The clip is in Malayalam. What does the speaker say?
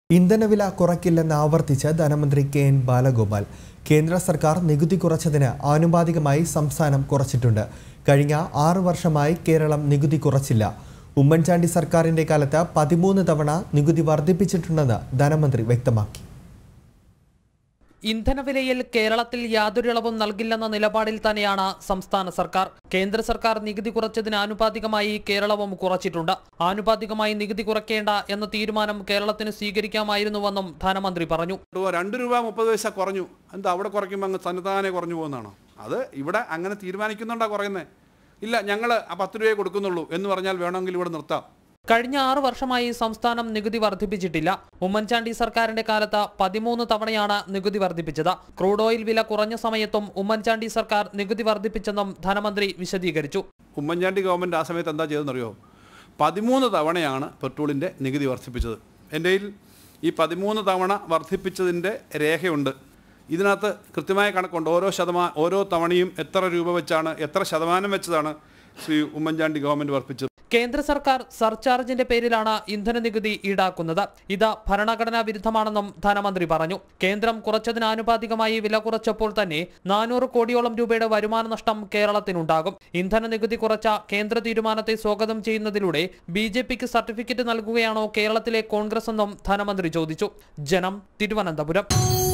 ഇന്ധനവില കുറയ്ക്കില്ലെന്ന് ആവർത്തിച്ച് ധനമന്ത്രി കെ എൻ ബാലഗോപാൽ കേന്ദ്ര സർക്കാർ നികുതി കുറച്ചതിന് ആനുപാതികമായി സംസ്ഥാനം കുറച്ചിട്ടുണ്ട് കഴിഞ്ഞ ആറു വർഷമായി കേരളം നികുതി കുറച്ചില്ല ഉമ്മൻചാണ്ടി സർക്കാരിന്റെ കാലത്ത് പതിമൂന്ന് തവണ നികുതി വർദ്ധിപ്പിച്ചിട്ടുണ്ടെന്ന് ധനമന്ത്രി വ്യക്തമാക്കി ഇന്ധനവിലയിൽ കേരളത്തിൽ യാതൊരു ഇളവും നൽകില്ലെന്ന നിലപാടിൽ തന്നെയാണ് സംസ്ഥാന സർക്കാർ കേന്ദ്ര സർക്കാർ നികുതി കുറച്ചതിന് ആനുപാതികമായി കേരളവും കുറച്ചിട്ടുണ്ട് ആനുപാതികമായി നികുതി കുറയ്ക്കേണ്ട എന്ന തീരുമാനം കേരളത്തിന് സ്വീകരിക്കാമായിരുന്നുവെന്നും ധനമന്ത്രി പറഞ്ഞു രൂപ രണ്ട് രൂപ മുപ്പത് പൈസ കുറഞ്ഞു എന്താ അവിടെ കുറയ്ക്കുമ്പോൾ അങ്ങ് തന്നതാനെ കുറഞ്ഞു പോകുന്നതാണോ അത് ഇവിടെ അങ്ങനെ തീരുമാനിക്കുന്നുണ്ടാ കുറയുന്നത് ഇല്ല ഞങ്ങൾ ആ പത്ത് രൂപയെ കൊടുക്കുന്നുള്ളൂ എന്ന് പറഞ്ഞാൽ വേണമെങ്കിൽ ഇവിടെ നിർത്താം കഴിഞ്ഞ ആറു വർഷമായി സംസ്ഥാനം നികുതി വർദ്ധിപ്പിച്ചിട്ടില്ല ഉമ്മൻചാണ്ടി സർക്കാരിന്റെ കാലത്ത് പതിമൂന്ന് തവണയാണ് നികുതി വർദ്ധിപ്പിച്ചത് ക്രൂഡ് ഓയിൽ വില കുറഞ്ഞ സമയത്തും ഉമ്മൻചാണ്ടി സർക്കാർ നികുതി വർദ്ധിപ്പിച്ചെന്നും ധനമന്ത്രി വിശദീകരിച്ചു ഉമ്മൻചാണ്ടി ഗവൺമെൻറ് ആ സമയത്ത് എന്താ ചെയ്തെന്നറിയോ പതിമൂന്ന് തവണയാണ് പെട്രോളിൻ്റെ നികുതി വർദ്ധിപ്പിച്ചത് എൻ്റെ കയ്യിൽ ഈ പതിമൂന്ന് തവണ വർദ്ധിപ്പിച്ചതിൻ്റെ രേഖയുണ്ട് ഇതിനകത്ത് കൃത്യമായ കണക്കുണ്ട് ഓരോ ശതമാ ഓരോ തവണയും എത്ര രൂപ വെച്ചാണ് എത്ര ശതമാനം വെച്ചതാണ് ശ്രീ ഉമ്മൻചാണ്ടി ഗവൺമെൻറ് വർദ്ധിപ്പിച്ചത് കേന്ദ്ര സർക്കാർ സർചാർജിന്റെ പേരിലാണ് ഇന്ധന നികുതി ഈടാക്കുന്നത് ഇത് ഭരണഘടനാ വിരുദ്ധമാണെന്നും ധനമന്ത്രി പറഞ്ഞു കേന്ദ്രം കുറച്ചതിന് ആനുപാതികമായി വില കുറച്ചപ്പോൾ തന്നെ നാനൂറ് കോടിയോളം രൂപയുടെ വരുമാന നഷ്ടം കേരളത്തിനുണ്ടാകും ഇന്ധന നികുതി കുറച്ച കേന്ദ്ര തീരുമാനത്തെ സ്വാഗതം ചെയ്യുന്നതിലൂടെ ബി ജെ പിക്ക് സർട്ടിഫിക്കറ്റ് നൽകുകയാണോ കേരളത്തിലെ കോൺഗ്രസ് എന്നും ധനമന്ത്രി ചോദിച്ചു ജനം തിരുവനന്തപുരം